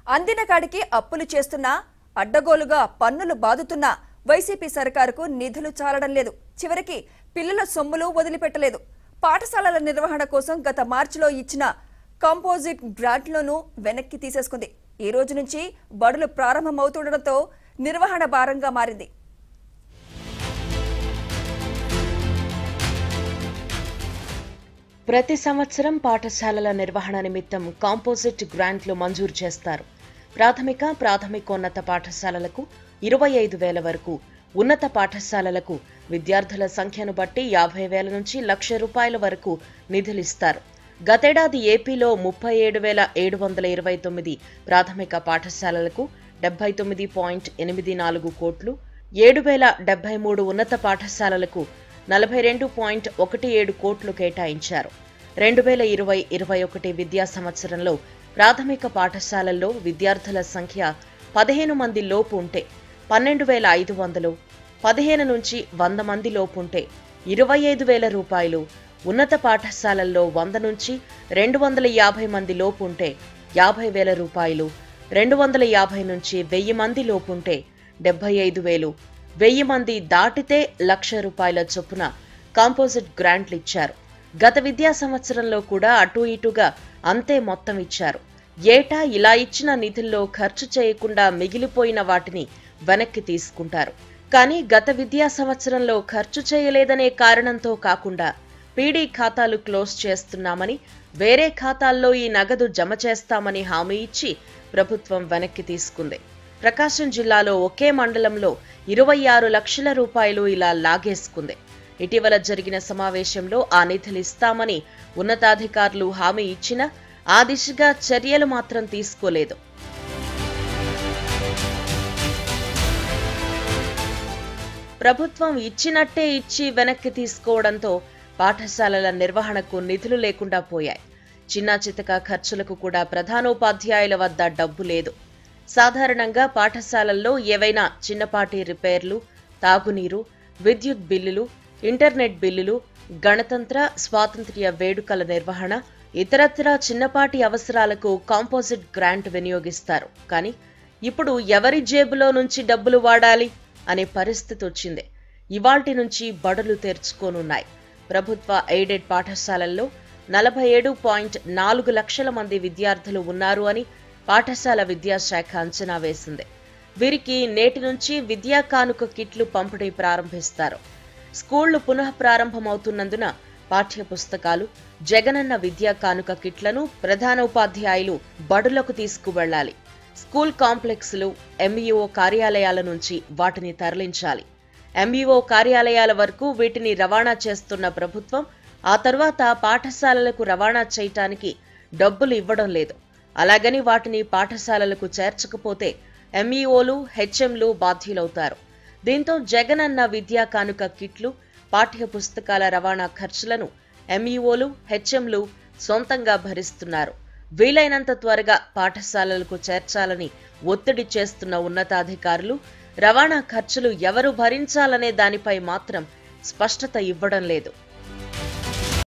అందిన కాడికి అప్పులు చేస్తున్నా అడ్డగోలుగా పన్నులు బాదుతున్నా వైసీపీ సర్కారుకు నిధులు చాలడం లేదు చివరికి పిల్లల సొమ్ములు వదిలిపెట్టలేదు పాఠశాలల నిర్వహణ కోసం గత మార్చిలో ఇచ్చిన కంపోజిట్ గ్రాంట్లను వెనక్కి తీసేసుకుంది ఈ రోజు నుంచి బడులు ప్రారంభమవుతుండటంతో నిర్వహణ భారంగా మారింది ప్రతి సంవత్సరం పాఠశాలల నిర్వహణ నిమిత్తం కాంపోజిట్ గ్రాంట్లు మంజూరు చేస్తారు ప్రాథమిక ప్రాథమికోన్నత పాఠశాలలకు ఇరవై ఐదు వేల వరకు ఉన్నత పాఠశాలలకు విద్యార్థుల సంఖ్యను బట్టి యాభై వేల నుంచి లక్ష రూపాయల వరకు నిధులిస్తారు గతేడాది ఏపీలో ముప్పై ఏడు వేల ఏడు వందల ఇరవై తొమ్మిది ప్రాథమిక పాఠశాలలకు డెబ్బై తొమ్మిది పాయింట్ ఎనిమిది నాలుగు కోట్లు ఏడు వేల డెబ్బై మూడు ఉన్నత పాఠశాలలకు నలభై రెండు పాయింట్ ఒకటి ఏడు కోట్లు కేటాయించారు రెండు వేల ఇరవై ఇరవై ఒకటి విద్యా సంవత్సరంలో ప్రాథమిక పాఠశాలల్లో విద్యార్థుల సంఖ్య పదిహేను మంది లోపు ఉంటే పన్నెండు వేల ఐదు వందలు పదిహేను నుంచి వంద మంది లోపు ఉంటే ఇరవై ఐదు వేల రూపాయలు ఉన్నత పాఠశాలల్లో వంద నుంచి రెండు వందల యాభై మంది లోపు ఉంటే యాభై వేల రూపాయలు రెండు వందల యాభై నుంచి వెయ్యి మంది లోపు ఉంటే డెబ్బై ఐదు వేలు వెయ్యి మంది దాటితే లక్ష రూపాయల చొప్పున కాంపోజిట్ గ్రాంట్లు ఇచ్చారు గత విద్యా సంవత్సరంలో కూడా అటు ఇటుగా అంతే మొత్తం ఇచ్చారు ఏటా ఇలా ఇచ్చిన నిధుల్లో ఖర్చు చేయకుండా మిగిలిపోయిన వాటిని వెనక్కి తీసుకుంటారు కానీ గత విద్యా సంవత్సరంలో ఖర్చు చేయలేదనే కారణంతో కాకుండా పీడీ ఖాతాలు క్లోజ్ చేస్తున్నామని వేరే ఖాతాల్లో ఈ నగదు జమ చేస్తామని హామీ ఇచ్చి ప్రభుత్వం వెనక్కి తీసుకుంది ప్రకాశం జిల్లాలో ఒకే మండలంలో ఇరవై ఆరు లక్షల రూపాయలు ఇలా లాగేసుకుంది ఇటీవల జరిగిన సమావేశంలో ఆ నిధులు ఇస్తామని ఉన్నతాధికారులు హామీ ఇచ్చినా ఆ దిశగా చర్యలు మాత్రం తీసుకోలేదు ప్రభుత్వం ఇచ్చినట్టే ఇచ్చి వెనక్కి తీసుకోవడంతో పాఠశాలల నిర్వహణకు నిధులు లేకుండా పోయాయి చిన్న చితక ఖర్చులకు కూడా ప్రధానోపాధ్యాయుల వద్ద డబ్బు లేదు సాధారణంగా పాఠశాలల్లో ఏవైనా చిన్నపాటి రిపేర్లు తాగునీరు విద్యుత్ బిల్లులు ఇంటర్నెట్ బిల్లులు గణతంత్ర స్వాతంత్ర్య వేడుకల నిర్వహణ ఇతరత్రా చిన్నపాటి అవసరాలకు కాంపోజిట్ గ్రాంట్ వినియోగిస్తారు కానీ ఇప్పుడు ఎవరి జేబులో నుంచి డబ్బులు వాడాలి అనే పరిస్థితి వచ్చింది ఇవాల్టి నుంచి బడులు తెరుచుకోనున్నాయి ప్రభుత్వ ఎయిడెడ్ పాఠశాలల్లో నలభై ఏడు పాయింట్ నాలుగు లక్షల మంది విద్యార్థులు ఉన్నారు అని పాఠశాల విద్యాశాఖ అంచనా వేసింది వీరికి నేటి నుంచి విద్యా కానుక కిట్లు పంపిణీ ప్రారంభిస్తారు స్కూళ్లు పునః ప్రారంభమవుతున్నందున పాఠ్య పుస్తకాలు జగనన్న విద్యా కానుక కిట్లను ప్రధానోపాధ్యాయులు బడులకు తీసుకువెళ్లాలి స్కూల్ కాంప్లెక్స్లు ఎంఈఓ కార్యాలయాల నుంచి వాటిని తరలించాలి ఎంఈఓ కార్యాలయాల వరకు వీటిని రవాణా చేస్తున్న ప్రభుత్వం ఆ తర్వాత పాఠశాలలకు రవాణా చేయటానికి డబ్బులు ఇవ్వడం లేదు అలాగని వాటిని పాఠశాలలకు చేర్చకపోతే ఎంఈఓలు హెచ్ఎంలు బాధ్యులవుతారు దీంతో జగనన్న విద్యా కానుక కిట్లు పాఠ్య పుస్తకాల రవాణా ఖర్చులను ఎంఈఓలు హెచ్ఎంలు సొంతంగా భరిస్తున్నారు వీలైనంత త్వరగా పాఠశాలలకు చేర్చాలని ఒత్తిడి చేస్తున్న ఉన్నతాధికారులు రవాణా ఖర్చులు ఎవరు భరించాలనే దానిపై మాత్రం స్పష్టత ఇవ్వడం లేదు